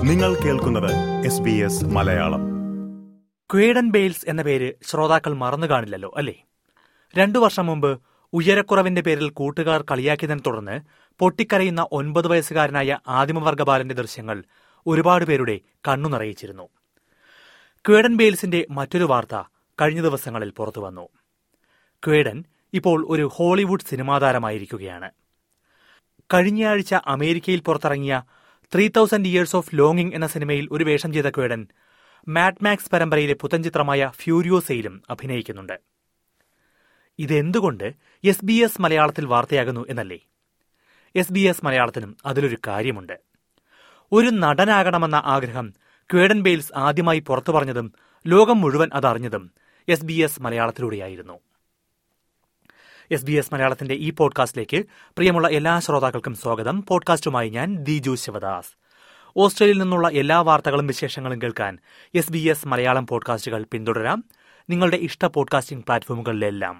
നിങ്ങൾ കേൾക്കുന്നത് S B S Malayalam Quaden Bayles എന്ന പേര് ശ്രോതാക്കൾ മറന്നു കാണില്ലല്ലോ അല്ലേ രണ്ടു വർഷം മുമ്പ് ഉയരക്കുറവിന്റെ പേരിൽ കൂട്ടുകാർ കളിയാക്കിയതിനെ തുടർന്ന് പൊട്ടിക്കരയുന്ന ഒൻപത് വയസ്സുകാരനായ ആദിമവർഗ ബാലന്റെ ദൃശ്യങ്ങൾ ഒരുപാട് പേരുടെ കണ്ണു നിറയിച്ചിരുന്നു ക്വേഡൻ ബെയിൽസിന്റെ മറ്റൊരു വാർത്ത കഴിഞ്ഞ ദിവസങ്ങളിൽ പുറത്തുവന്നു ക്വേഡൻ ഇപ്പോൾ ഒരു ഹോളിവുഡ് സിനിമാ താരമായിരിക്കുകയാണ് കഴിഞ്ഞയാഴ്ച അമേരിക്കയിൽ പുറത്തിറങ്ങിയ three thousand years of longing എന്ന സിനിമയിൽ ഒരു വേഷം ചെയ്ത ക്വേഡൻ മാഡ് മാക്സ് പരമ്പരയിലെ പുത്തൻചിത്രമായ ഫ്യൂരിയോസയിലും അഭിനയിക്കുന്നുണ്ട് ഇതെന്തുകൊണ്ട് എസ് ബി എസ് മലയാളത്തിൽ വാർത്തയാകുന്നു എന്നല്ലേ എസ് ബി എസ് മലയാളത്തിനും അതിലൊരു കാര്യമുണ്ട് ഒരു നടനാകണമെന്ന ആഗ്രഹം ക്വേഡൻ ബെയിൽസ് ആദ്യമായി പുറത്തു പറഞ്ഞതും ലോകം മുഴുവൻ അതറിഞ്ഞതും എസ് ബി എസ് മലയാളത്തിലൂടെയായിരുന്നു എസ് ബി എസ് മലയാളത്തിന്റെ ഈ പോഡ്കാസ്റ്റിലേക്ക് പ്രിയമുള്ള എല്ലാ ശ്രോതാക്കൾക്കും സ്വാഗതം പോഡ്കാസ്റ്റുമായി ഞാൻ ദിജു ശിവദാസ് ഓസ്ട്രേലിയയിൽ നിന്നുള്ള എല്ലാ വാർത്തകളും വിശേഷങ്ങളും കേൾക്കാൻ എസ് ബി എസ് മലയാളം പോഡ്കാസ്റ്റുകൾ പിന്തുടരാം നിങ്ങളുടെ ഇഷ്ട പോഡ്കാസ്റ്റിംഗ് പ്ലാറ്റ്ഫോമുകളിലെല്ലാം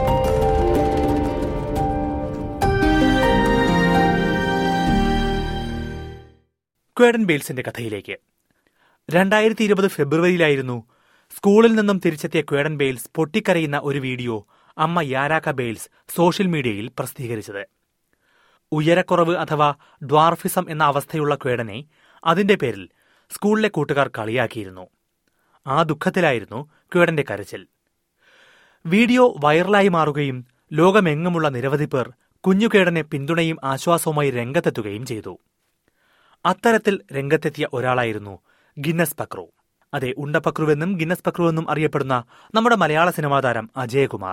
ക്വേഡൻ ബെയിൽസിന്റെ കഥയിലേക്ക് രണ്ടായിരത്തി ഇരുപത് ഫെബ്രുവരിയിലായിരുന്നു സ്കൂളിൽ നിന്നും തിരിച്ചെത്തിയ ക്വേഡൻ ബെയിൽസ് പൊട്ടിക്കരയുന്ന ഒരു വീഡിയോ അമ്മ യാരാക്ക ബെയിൽസ് സോഷ്യൽ മീഡിയയിൽ പ്രസിദ്ധീകരിച്ചത് ഉയരക്കുറവ് അഥവാ ഡ്വാർഫിസം എന്ന അവസ്ഥയുള്ള ക്വേഡനെ അതിന്റെ പേരിൽ സ്കൂളിലെ കൂട്ടുകാർ കളിയാക്കിയിരുന്നു ആ ദുഃഖത്തിലായിരുന്നു ക്വേഡന്റെ കരച്ചിൽ വീഡിയോ വൈറലായി മാറുകയും ലോകമെങ്ങുമുള്ള നിരവധി പേർ കുഞ്ഞുകേടനെ പിന്തുണയും ആശ്വാസവുമായി രംഗത്തെത്തുകയും ചെയ്തു അത്തരത്തിൽ രംഗത്തെത്തിയ ഒരാളായിരുന്നു ഗിന്നസ് പക്രു അതെ ഉണ്ടപക്രുവെന്നും ഗിന്നസ് പക്രുവെന്നും അറിയപ്പെടുന്ന നമ്മുടെ മലയാള സിനിമാ താരം അജയകുമാർ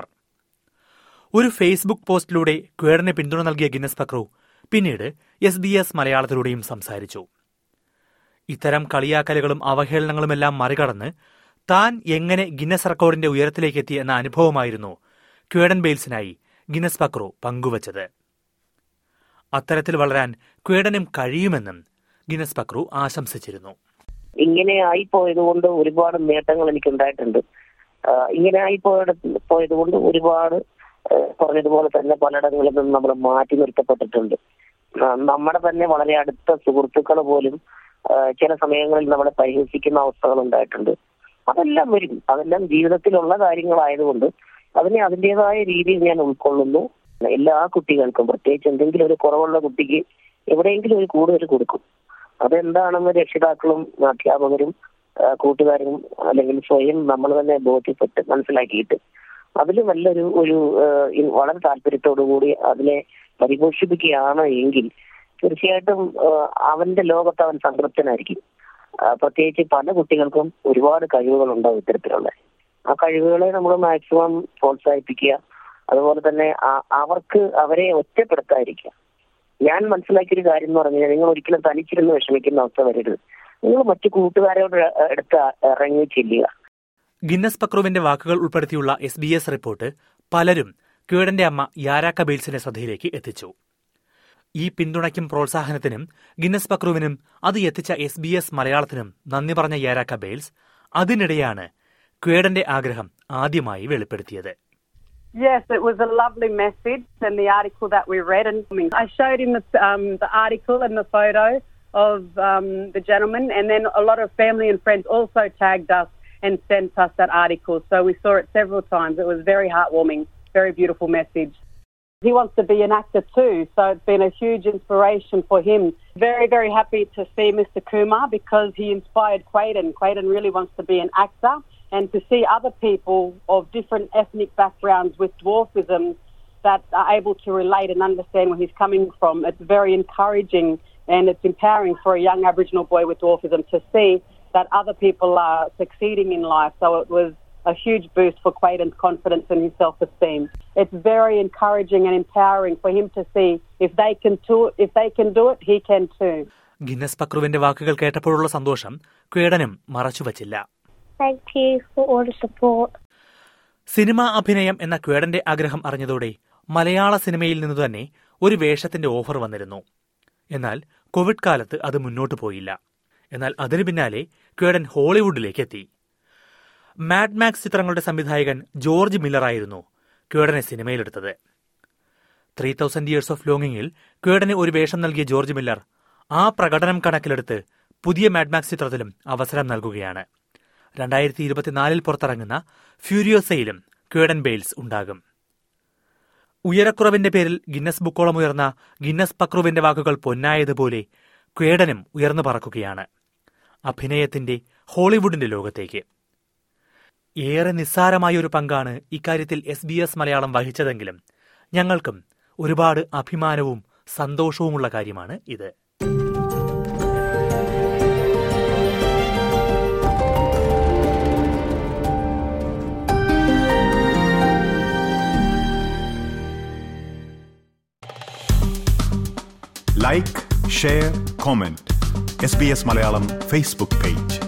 ഒരു ഫേസ്ബുക്ക് പോസ്റ്റിലൂടെ ക്വേഡനെ പിന്തുണ നൽകിയ ഗിന്നസ് പക്രു പിന്നീട് എസ് ബി എസ് മലയാളത്തിലൂടെയും സംസാരിച്ചു ഇത്തരം കളിയാക്കലുകളും അവഹേളനങ്ങളുമെല്ലാം മറികടന്ന് താൻ എങ്ങനെ ഗിന്നസ് റെക്കോർഡിന്റെ ഉയരത്തിലേക്ക് എത്തി എന്ന അനുഭവമായിരുന്നു ക്വേഡൻ ബെയിൽസിനായി ഗിന്നസ് പക്രു പങ്കുവച്ചത് അത്തരത്തിൽ വളരാൻ ക്വേഡനും കഴിയുമെന്നും ഗിന്നസ് പക്രു ആശംസിച്ചിരുന്നു ഇങ്ങനെ ആയിപ്പോയത് കൊണ്ട് ഒരുപാട് നേട്ടങ്ങൾ എനിക്ക് ഉണ്ടായിട്ടുണ്ട് ആഹ് ഇങ്ങനെ ആയി പോയത് പോയത് കൊണ്ട് ഒരുപാട് ആഹ് പറഞ്ഞതുപോലെ തന്നെ പലയിടങ്ങളിൽ നിന്നും നമ്മൾ മാറ്റി നിർത്തപ്പെട്ടിട്ടുണ്ട് ആഹ് നമ്മുടെ തന്നെ വളരെ അടുത്ത സുഹൃത്തുക്കൾ പോലും ആഹ് ചില സമയങ്ങളിൽ നമ്മളെ പരിഹസിക്കുന്ന അവസ്ഥകൾ ഉണ്ടായിട്ടുണ്ട് അതെല്ലാം വരും അതെല്ലാം ജീവിതത്തിലുള്ള കാര്യങ്ങളായതുകൊണ്ട് അതിനെ അതിൻ്റെതായ രീതിയിൽ ഞാൻ ഉൾക്കൊള്ളുന്നു എല്ലാ കുട്ടികൾക്കും പ്രത്യേകിച്ച് എന്തെങ്കിലും ഒരു കുറവുള്ള കുട്ടിക്ക് എവിടെയെങ്കിലും ഒരു കൂടുതൽ കൊടുക്കും അതെന്താണെന്ന് രക്ഷിതാക്കളും അധ്യാപകരും ആ, കൂട്ടുകാരും അല്ലെങ്കിൽ സ്വയം നമ്മൾ തന്നെ ബോധ്യപ്പെട്ട് മനസ്സിലാക്കിയിട്ട് അതിൽ നല്ലൊരു ഒരു ആ, ഇ- വളരെ താല്പര്യത്തോടു കൂടി അതിനെ പരിപോഷിപ്പിക്കുകയാണ് എങ്കിൽ തീർച്ചയായിട്ടും ആ, അവന്റെ ലോകത്ത് അവൻ സംതൃപ്തനായിരിക്കും ആ, പ്രത്യേകിച്ച് പല കുട്ടികൾക്കും ഒരുപാട് കഴിവുകൾ ഉണ്ടാവും ഇത്തരത്തിലുള്ള ആ കഴിവുകളെ നമ്മൾ മാക്സിമം പ്രോത്സാഹിപ്പിക്കുക അതുപോലെ തന്നെ ആ- അവർക്ക് അവരെ ഒറ്റപ്പെടുത്താതിരിക്കുക ഞാൻ മനസ്സിലാക്കിയൊരു കാര്യം എന്ന് പറഞ്ഞാൽ നിങ്ങൾ ഒരിക്കലും തനിച്ചിരുന്ന് വിഷമിക്കുന്ന അവസ്ഥ വരരുത് നിങ്ങൾ മറ്റു കൂട്ടുകാരോട് എടുത്ത് ഇറങ്ങി ചെല്ലുക ഗിന്നസ് പക്രുവിന്റെ വാക്കുകൾ ഉൾപ്പെടുത്തിയുള്ള എസ് ബി എസ് റിപ്പോർട്ട് പലരും ക്വേഡന്റെ അമ്മ യാരാക്ക ബെയിൽസിന്റെ ശ്രദ്ധയിലേക്ക് എത്തിച്ചു ഈ പിന്തുണയ്ക്കും പ്രോത്സാഹനത്തിനും ഗിന്നസ് പക്രുവിനും അത് എത്തിച്ച എസ് ബി എസ് മലയാളത്തിനും നന്ദി പറഞ്ഞ യാരാക്ക ബെയിൽസ് അതിനിടെയാണ് ക്വേഡന്റെ ആഗ്രഹം ആദ്യമായി വെളിപ്പെടുത്തിയത് Yes, it was a lovely message and the article that we read. And I showed him the, um, the article and the photo of um, the gentleman, and then a lot of family and friends also tagged us and sent us that article. So we saw it several times. It was very heartwarming, very beautiful message. He wants to be an actor too, so it's been a huge inspiration for him. Very, very happy to see Mr. Kumar because he inspired Quaden. Quaden really wants to be an actor, and to see other people of different ethnic backgrounds with dwarfism that are able to relate and understand where he's coming from, it's very encouraging and it's empowering for a young Aboriginal boy with dwarfism to see that other people are succeeding in life. So it was a huge boost for Quaden's confidence and his self-esteem. It's very encouraging and empowering for him to see if they can do it, if they can do it, he can too. Guinness പക്രുവിന്റെ വാക്കുകൾ കേട്ടപ്പോഴുള്ള സന്തോഷം ക്വേഡനും മറച്ചുവച്ചില്ല Thank you for all the support. Cinema അഭിനയം എന്ന ക്വേഡന്റെ ആഗ്രഹം അറിഞ്ഞതോടെ മലയാള സിനിമയിൽ നിന്നു തന്നെ ഒരു വേഷത്തിന്റെ ഓഫർ വന്നിരുന്നു എന്നാൽ കോവിഡ് കാലത്ത് അത് മുന്നോട്ടു പോയില്ല എന്നാൽ അതിനു പിന്നാലെ ക്വേഡൻ ഹോളിവുഡിലേക്ക് എത്തി മാഡ് മാക്സ് ചിത്രങ്ങളുടെ സംവിധായകൻ ജോർജ് മില്ലറായിരുന്നു ക്വേഡനെ സിനിമയിലെടുത്തത് ത്രീ തൗസൻഡ് ഇയേഴ്സ് ഓഫ് ലോങ്ങിങ്ങിൽ ക്വേഡന് ഒരു വേഷം നൽകിയ ജോർജ് മില്ലർ ആ പ്രകടനം കണക്കിലെടുത്ത് പുതിയ മാഡ്മാക്സ് ചിത്രത്തിലും അവസരം നൽകുകയാണ് രണ്ടായിരത്തി ഇരുപത്തിനാലിൽ പുറത്തിറങ്ങുന്ന ഫ്യൂരിയോസയിലും ക്വേഡൻ ബെയിൽസ് ഉണ്ടാകും ഉയരക്കുറവിന്റെ പേരിൽ ഗിന്നസ് ബുക്കോളം ഉയർന്ന ഗിന്നസ് പക്രുവിന്റെ വാക്കുകൾ പൊന്നായതുപോലെ ക്വേഡനും ഉയർന്നു പറക്കുകയാണ് അഭിനയത്തിന്റെ ഹോളിവുഡിന്റെ ലോകത്തേക്ക് ഏറെ നിസ്സാരമായ ഒരു പങ്കാണ് ഇക്കാര്യത്തിൽ എസ് ബി എസ് മലയാളം വഹിച്ചതെങ്കിലും ഞങ്ങൾക്കും ഒരുപാട് അഭിമാനവും സന്തോഷവുമുള്ള കാര്യമാണ് ഇത് like share comment S B S Malayalam Facebook page